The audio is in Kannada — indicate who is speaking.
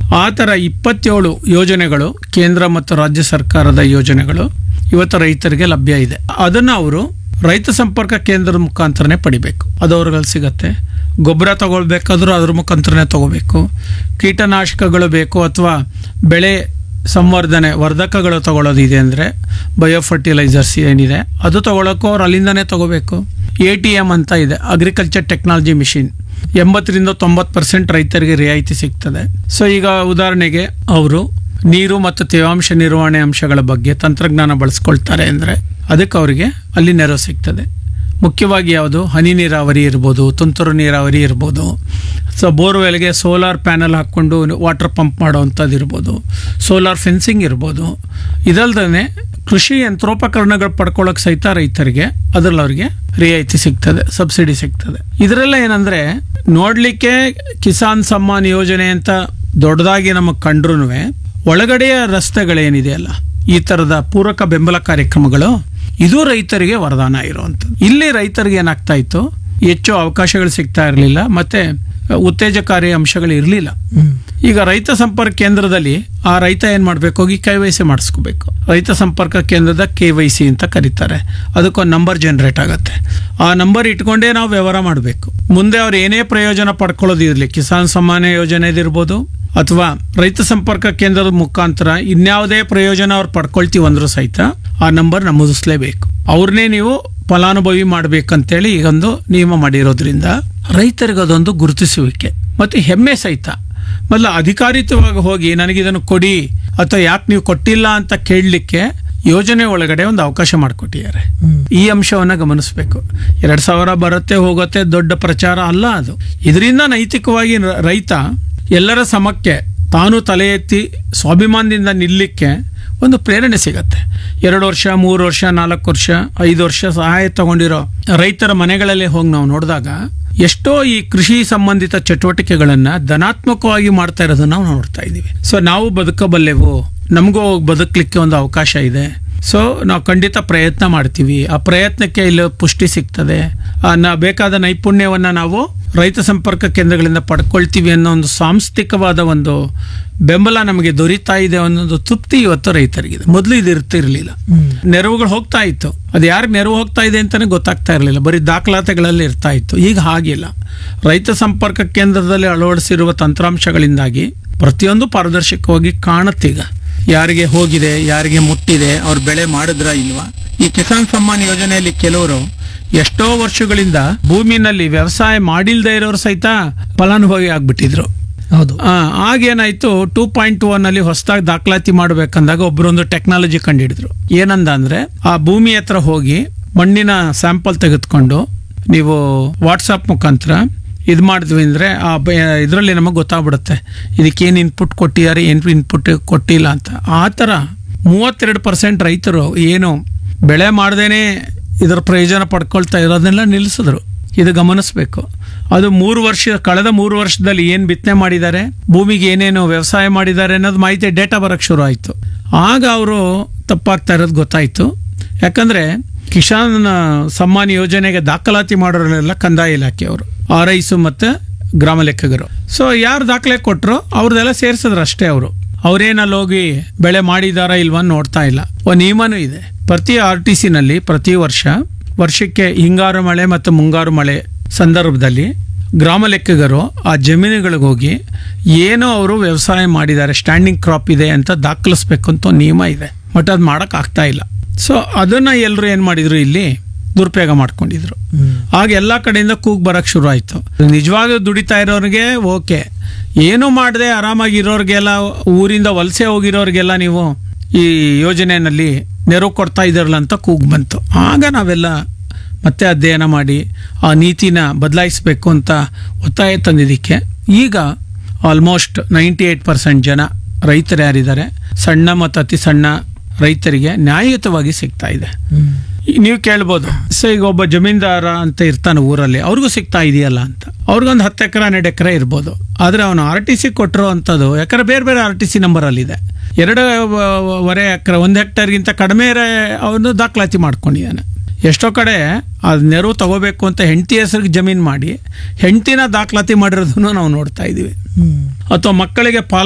Speaker 1: ಆ ಥರ ಇಪ್ಪತ್ತೇಳು ಯೋಜನೆಗಳು ಕೇಂದ್ರ ಮತ್ತು ರಾಜ್ಯ ಸರ್ಕಾರದ ಯೋಜನೆಗಳು ಇವತ್ತು ರೈತರಿಗೆ ಲಭ್ಯ ಇದೆ ಅದನ್ನು ಅವರು ರೈತ ಸಂಪರ್ಕ ಕೇಂದ್ರದ ಮುಖಾಂತರನೇ ಪಡಿಬೇಕು ಅದು ಅವ್ರಿಗೆ ಸಿಗತ್ತೆ ಗೊಬ್ಬರ ತಗೊಳ್ಬೇಕಾದ್ರೂ ಅದ್ರ ಮುಖಾಂತರನೇ ತಗೋಬೇಕು ಕೀಟನಾಶಕಗಳು ಬೇಕು ಅಥವಾ ಬೆಳೆ ಸಂವರ್ಧನೆ ವರ್ಧಕಗಳು ತಗೊಳ್ಳೋದಿದೆ ಅಂದರೆ ಬಯೋ ಫರ್ಟಿಲೈಸರ್ಸ್ ಏನಿದೆ ಅದು ತಗೊಳ್ಳೋಕ್ಕೂ ಅವ್ರು ಅಲ್ಲಿಂದನೇ ತಗೋಬೇಕು ಎ ಟಿ ಎಮ್ ಅಂತ ಇದೆ ಅಗ್ರಿಕಲ್ಚರ್ ಟೆಕ್ನಾಲಜಿ ಮಿಷಿನ್ ಎಂಬತ್ತರಿಂದ ತೊಂಬತ್ತು ಪರ್ಸೆಂಟ್ ರೈತರಿಗೆ ರಿಯಾಯಿತಿ ಸಿಗ್ತದೆ ಸೊ ಈಗ ಉದಾಹರಣೆಗೆ ಅವರು ನೀರು ಮತ್ತು ತೇವಾಂಶ ನಿರ್ವಹಣೆ ಅಂಶಗಳ ಬಗ್ಗೆ ತಂತ್ರಜ್ಞಾನ ಬಳಸ್ಕೊಳ್ತಾರೆ ಅಂದರೆ ಅದಕ್ಕೆ ಅವರಿಗೆ ಅಲ್ಲಿ ನೆರವು ಸಿಗ್ತದೆ ಮುಖ್ಯವಾಗಿ ಯಾವುದು ಹನಿ ನೀರಾವರಿ ಇರ್ಬೋದು ತುಂತುರು ನೀರಾವರಿ ಇರ್ಬೋದು ಸೊ ಬೋರ್ವೆಲ್ಗೆ ಸೋಲಾರ್ ಪ್ಯಾನಲ್ ಹಾಕ್ಕೊಂಡು ವಾಟರ್ ಪಂಪ್ ಮಾಡೋವಂಥದ್ದು ಇರ್ಬೋದು ಸೋಲಾರ್ ಫೆನ್ಸಿಂಗ್ ಇರ್ಬೋದು ಇದಲ್ದೇ ಕೃಷಿ ಯಂತ್ರೋಪಕರಣಗಳು ಪಡ್ಕೊಳ್ಳೋಕೆ ಸಹಿತ ರೈತರಿಗೆ ಅದರಲ್ಲಿ ಅವರಿಗೆ ರಿಯಾಯಿತಿ ಸಿಗ್ತದೆ ಸಬ್ಸಿಡಿ ಸಿಗ್ತದೆ ಇದರೆಲ್ಲ ಏನಂದ್ರೆ ನೋಡ್ಲಿಕ್ಕೆ ಕಿಸಾನ್ ಸಮ್ಮಾನ್ ಯೋಜನೆ ಅಂತ ದೊಡ್ಡದಾಗಿ ನಮಗೆ ಕಂಡ್ರೂ ಒಳಗಡೆಯ ರಸ್ತೆಗಳೇನಿದೆಯಲ್ಲ ಈ ತರದ ಪೂರಕ ಬೆಂಬಲ ಕಾರ್ಯಕ್ರಮಗಳು ಇದು ರೈತರಿಗೆ ವರದಾನ ಇರುವಂಥದ್ದು ಇಲ್ಲಿ ರೈತರಿಗೆ ಏನಾಗ್ತಾ ಇತ್ತು ಹೆಚ್ಚು ಅವಕಾಶಗಳು ಸಿಗ್ತಾ ಇರಲಿಲ್ಲ ಮತ್ತೆ ಉತ್ತೇಜಕಾರಿ ಅಂಶಗಳು ಇರಲಿಲ್ಲ ಈಗ ರೈತ ಸಂಪರ್ಕ ಕೇಂದ್ರದಲ್ಲಿ ಆ ರೈತ ಏನ್ ಮಾಡ್ಬೇಕು ಹೋಗಿ ಕೆ ವೈ ಸಿ ಮಾಡಿಸ್ಕೋಬೇಕು ರೈತ ಸಂಪರ್ಕ ಕೇಂದ್ರದ ಕೆ ವೈ ಸಿ ಅಂತ ಕರೀತಾರೆ ಅದಕ್ಕೊಂದು ನಂಬರ್ ಜನರೇಟ್ ಆಗುತ್ತೆ ಆ ನಂಬರ್ ಇಟ್ಕೊಂಡೇ ನಾವು ವ್ಯವಹಾರ ಮಾಡಬೇಕು ಮುಂದೆ ಅವ್ರು ಏನೇ ಪ್ರಯೋಜನ ಪಡ್ಕೊಳ್ಳೋದಿರಲಿ ಕಿಸಾನ್ ಸಮ್ಮಾನ ಯೋಜನೆದಿರ್ಬೋದು ಅಥವಾ ರೈತ ಸಂಪರ್ಕ ಕೇಂದ್ರದ ಮುಖಾಂತರ ಇನ್ಯಾವುದೇ ಪ್ರಯೋಜನ ಅವ್ರು ಪಡ್ಕೊಳ್ತೀವಿ ಅಂದ್ರೂ ಸಹಿತ ಆ ನಂಬರ್ ನಮೂದಿಸ್ಲೇಬೇಕು ಅವ್ರನ್ನೇ ನೀವು ಫಲಾನುಭವಿ ಮಾಡ್ಬೇಕಂತೇಳಿ ಈಗೊಂದು ನಿಯಮ ಮಾಡಿರೋದ್ರಿಂದ ರೈತರಿಗೆ ಅದೊಂದು ಗುರುತಿಸುವಿಕೆ ಮತ್ತೆ ಹೆಮ್ಮೆ ಸಹಿತ ಮೊದಲು ಅಧಿಕಾರಿತವಾಗಿ ಹೋಗಿ ನನಗಿದನ್ನು ಕೊಡಿ ಅಥವಾ ಯಾಕೆ ನೀವು ಕೊಟ್ಟಿಲ್ಲ ಅಂತ ಕೇಳಲಿಕ್ಕೆ ಯೋಜನೆ ಒಳಗಡೆ ಒಂದು ಅವಕಾಶ ಮಾಡಿಕೊಟ್ಟಿದ್ದಾರೆ ಈ ಅಂಶವನ್ನ ಗಮನಿಸಬೇಕು ಎರಡ್ ಸಾವಿರ ಬರುತ್ತೆ ಹೋಗುತ್ತೆ ದೊಡ್ಡ ಪ್ರಚಾರ ಅಲ್ಲ ಅದು ಇದರಿಂದ ನೈತಿಕವಾಗಿ ರ- ರೈತ ಎಲ್ಲರ ಸಮಕ್ಕೆ ತಾನು ತಲೆ ಎತ್ತಿ ಸ್ವಾಭಿಮಾನದಿಂದ ನಿಲ್ಲಕ್ಕೆ ಒಂದು ಪ್ರೇರಣೆ ಸಿಗತ್ತೆ ಎರಡು ವರ್ಷ ಮೂರು ವರ್ಷ ನಾಲ್ಕು ವರ್ಷ ಐದು ವರ್ಷ ಸಹಾಯ ತಗೊಂಡಿರೋ ರೈತರ ಮನೆಗಳಲ್ಲಿ ಹೋಗಿ ನಾವು ನೋಡಿದಾಗ ಎಷ್ಟೋ ಈ ಕೃಷಿ ಸಂಬಂಧಿತ ಚಟುವಟಿಕೆಗಳನ್ನ ಧನಾತ್ಮಕವಾಗಿ ಮಾಡ್ತಾ ಇರೋದನ್ನ ನಾವು ನೋಡ್ತಾ ಇದ್ದೀವಿ ಸೊ ನಾವು ಬದುಕಬಲ್ಲೆವು ನಮಗೂ ಬದುಕಲಿಕ್ಕೆ ಒಂದು ಅವಕಾಶ ಇದೆ ಸೊ ನಾವು ಖಂಡಿತ ಪ್ರಯತ್ನ ಮಾಡ್ತೀವಿ ಆ ಪ್ರಯತ್ನಕ್ಕೆ ಇಲ್ಲಿ ಪುಷ್ಟಿ ಸಿಗ್ತದೆ ಆ ನ- ಬೇಕಾದ ನೈಪುಣ್ಯವನ್ನ ನಾವು ರೈತ ಸಂಪರ್ಕ ಕೇಂದ್ರಗಳಿಂದ ಪಡ್ಕೊಳ್ತೀವಿ ಅನ್ನೋ ಒಂದು ಸಾಂಸ್ಥಿಕವಾದ ಒಂದು ಬೆಂಬಲ ನಮಗೆ ದೊರೀತಾ ಇದೆ ಅನ್ನೋದು ತೃಪ್ತಿ ಇವತ್ತು ರೈತರಿಗಿದೆ ಮೊದಲು ಇದು ಇರ್ತಿರ್ಲಿಲ್ಲ ನೆರವುಗಳು ಹೋಗ್ತಾ ಇತ್ತು ಅದು ಯಾರಿಗೆ ನೆರವು ಹೋಗ್ತಾ ಇದೆ ಅಂತಾನೆ ಗೊತ್ತಾಗ್ತಾ ಇರಲಿಲ್ಲ ಬರೀ ದಾಖಲಾತಿಗಳಲ್ಲಿ ಇರ್ತಾ ಇತ್ತು ಈಗ ಹಾಗಿಲ್ಲ ರೈತ ಸಂಪರ್ಕ ಕೇಂದ್ರದಲ್ಲಿ ಅಳವಡಿಸಿರುವ ತಂತ್ರಾಂಶಗಳಿಂದಾಗಿ ಪ್ರತಿಯೊಂದು ಪಾರದರ್ಶಕವಾಗಿ ಕಾಣುತ್ತೀಗ ಯಾರಿಗೆ ಹೋಗಿದೆ ಯಾರಿಗೆ ಮುಟ್ಟಿದೆ ಅವ್ರು ಬೆಳೆ ಮಾಡಿದ್ರ ಇಲ್ವಾ ಈ ಕಿಸಾನ್ ಸಮ್ಮಾನ್ ಯೋಜನೆಯಲ್ಲಿ ಕೆಲವರು ಎಷ್ಟೋ ವರ್ಷಗಳಿಂದ ಭೂಮಿನಲ್ಲಿ ವ್ಯವಸಾಯ ಮಾಡಿಲ್ದೇ ಇರೋರು ಸಹಿತ ಫಲಾನುಭವಿ ಆಗ್ಬಿಟ್ಟಿದ್ರು
Speaker 2: ಹೌದು
Speaker 1: ಆ, ಆಗೇನಾಯ್ತು ಟೂ ಪಾಯಿಂಟ್ ಒನ್ ಅಲ್ಲಿ ಹೊಸದಾಗಿ ದಾಖಲಾತಿ ಮಾಡ್ಬೇಕಂದಾಗ ಒಬ್ಬರೊಂದು ಟೆಕ್ನಾಲಜಿ ಕಂಡುಹಿಡಿದ್ರು ಏನಂದ ಅಂದ್ರೆ ಆ ಭೂಮಿ ಹತ್ರ ಹೋಗಿ ಮಣ್ಣಿನ ಸ್ಯಾಂಪಲ್ ತೆಗೆದುಕೊಂಡು ನೀವು ವಾಟ್ಸಪ್ ಮುಖಾಂತರ ಇದು ಮಾಡಿದ್ವಿ ಅಂದ್ರೆ ಆ ಇದರಲ್ಲಿ ನಮಗೆ ಗೊತ್ತಾಗ್ಬಿಡುತ್ತೆ ಇದಕ್ಕೇನು ಇನ್ಪುಟ್ ಕೊಟ್ಟಿದ್ದಾರೆ ಏನು ಇನ್ಪುಟ್ ಕೊಟ್ಟಿಲ್ಲ ಅಂತ ಆ ಥರ ಮೂವತ್ತೆರಡು ಪರ್ಸೆಂಟ್ ರೈತರು ಏನು ಬೆಳೆ ಮಾಡ್ದೇನೆ ಇದರ ಪ್ರಯೋಜನ ಪಡ್ಕೊಳ್ತಾ ಇರೋದನ್ನೆಲ್ಲ ನಿಲ್ಲಿಸಿದ್ರು ಇದು ಗಮನಿಸಬೇಕು ಅದು ಮೂರು ವರ್ಷ ಕಳೆದ ಮೂರು ವರ್ಷದಲ್ಲಿ ಏನು ಬಿತ್ತನೆ ಮಾಡಿದ್ದಾರೆ ಭೂಮಿಗೆ ಏನೇನು ವ್ಯವಸಾಯ ಮಾಡಿದ್ದಾರೆ ಅನ್ನೋದು ಮಾಹಿತಿ ಡೇಟಾ ಬರಕ್ಕೆ ಶುರು ಆಯಿತು ಆಗ ಅವರು ತಪ್ಪಾಗ್ತಾ ಇರೋದು ಗೊತ್ತಾಯಿತು ಯಾಕಂದ್ರೆ ಕಿಸಾನ್ ಸಮ್ಮಾನ್ ಯೋಜನೆಗೆ ದಾಖಲಾತಿ ಮಾಡೋರೆಲ್ಲ ಕಂದಾಯ ಇಲಾಖೆಯವರು ಆರ್ ಐಸು ಮತ್ತು ಗ್ರಾಮ ಲೆಕ್ಕಗರು ಸೊ ಯಾರು ದಾಖಲೆ ಕೊಟ್ಟರು ಅವ್ರದ್ದೆಲ್ಲ ಸೇರಿಸಿದ್ರು ಅಷ್ಟೇ ಅವರು ಅವ್ರೇನಲ್ಲಿ ಹೋಗಿ ಬೆಳೆ ಮಾಡಿದಾರಾ ಇಲ್ವಾ ಅಂತ ನೋಡ್ತಾ ಇಲ್ಲ ಒಂದು ನಿಯಮನೂ ಇದೆ ಪ್ರತಿ ಆರ್ ಟಿ ಸಿನಲ್ಲಿ ಪ್ರತಿ ವರ್ಷ ವರ್ಷಕ್ಕೆ ಹಿಂಗಾರು ಮಳೆ ಮತ್ತು ಮುಂಗಾರು ಮಳೆ ಸಂದರ್ಭದಲ್ಲಿ ಗ್ರಾಮ ಲೆಕ್ಕಗರು ಆ ಜಮೀನುಗಳಿಗೆ ಹೋಗಿ ಏನೋ ಅವರು ವ್ಯವಸಾಯ ಮಾಡಿದ್ದಾರೆ ಸ್ಟ್ಯಾಂಡಿಂಗ್ ಕ್ರಾಪ್ ಇದೆ ಅಂತ ದಾಖಲಿಸ್ಬೇಕು ಅಂತ ಒಂದು ನಿಯಮ ಇದೆ ಬಟ್ ಅದು ಮಾಡಕ್ ಆಗ್ತಾ ಇಲ್ಲ ಸೊ ಅದನ್ನ ಎಲ್ಲರೂ ಏನ್ ಮಾಡಿದ್ರು ಇಲ್ಲಿ ದುರುಪಯೋಗ ಮಾಡ್ಕೊಂಡಿದ್ರು ಆಗ ಎಲ್ಲ ಕಡೆಯಿಂದ ಕೂಗ್ ಬರಕ್ ಶುರು ಆಯ್ತು ನಿಜವಾಗ್ಲೂ ದುಡಿತಾ ಇರೋರಿಗೆ ಓಕೆ ಏನು ಮಾಡದೆ ಆರಾಮಾಗಿ ಇರೋರಿಗೆಲ್ಲ ಊರಿಂದ ವಲಸೆ ಹೋಗಿರೋರಿಗೆಲ್ಲ ನೀವು ಈ ಯೋಜನೆಯಲ್ಲಿ ನೆರವು ಕೊಡ್ತಾ ಇದ್ದಾರಲ್ಲ ಅಂತ ಕೂಗ್ ಬಂತು ಆಗ ನಾವೆಲ್ಲ ಮತ್ತೆ ಅಧ್ಯಯನ ಮಾಡಿ ಆ ನೀತಿನ ಬದಲಾಯಿಸಬೇಕು ಅಂತ ಒತ್ತಾಯ ತಂದಿದ್ದಕ್ಕೆ ಈಗ ಆಲ್ಮೋಸ್ಟ್ ನೈಂಟಿ ಏಟ್ ಪರ್ಸೆಂಟ್ ಜನ ರೈತರು ಯಾರಿದ್ದಾರೆ ಸಣ್ಣ ಮತ್ತು ಅತಿ ಸಣ್ಣ ರೈತರಿಗೆ ನ್ಯಾಯಯುತವಾಗಿ ಸಿಗ್ತಾ ಇದೆ ಈ- ನೀವು ಕೇಳ್ಬೋದು ಸೊ ಈಗ ಒಬ್ಬ ಜಮೀನ್ದಾರ ಅಂತ ಇರ್ತಾನೆ ಊರಲ್ಲಿ ಅವ್ರಿಗೂ ಸಿಗ್ತಾ ಇದೆಯಲ್ಲ ಅಂತ ಅವ್ರಿಗೊಂದು ಹತ್ತು ಎಕರೆ ಹನ್ನೆರಡು ಎಕರೆ ಇರ್ಬೋದು ಆದ್ರೆ ಅವನು ಆರ್ ಟಿ ಸಿ ಕೊಟ್ಟಿರೋ ಅಂಥದ್ದು ಯಾಕಂದ್ರೆ ಬೇರೆ ಬೇರೆ ಆರ್ ಟಿ ಸಿ ನಂಬರ್ ಅಲ್ಲಿದೆ ಎರಡು ವ- ವರೆ ಎಕರೆ ಒಂದು ಹೆಕ್ಟೇರ್ಗಿಂತ ಕಡಿಮೆ ಅವನು ದಾಖಲಾತಿ ಮಾಡ್ಕೊಂಡಿದ್ದಾನೆ ಎಷ್ಟೋ ಕಡೆ ಆ ನೆರವು ತಗೋಬೇಕು ಅಂತ ಹೆಂಡತಿ ಹೆಸರಿಗೆ ಜಮೀನು ಮಾಡಿ ಹೆಂಡತಿನ ದಾಖಲಾತಿ ಮಾಡಿರೋದನ್ನು ನಾವು ನೋಡ್ತಾ ಇದೀವಿ ಅಥವಾ ಮಕ್ಕಳಿಗೆ ಪಾಲ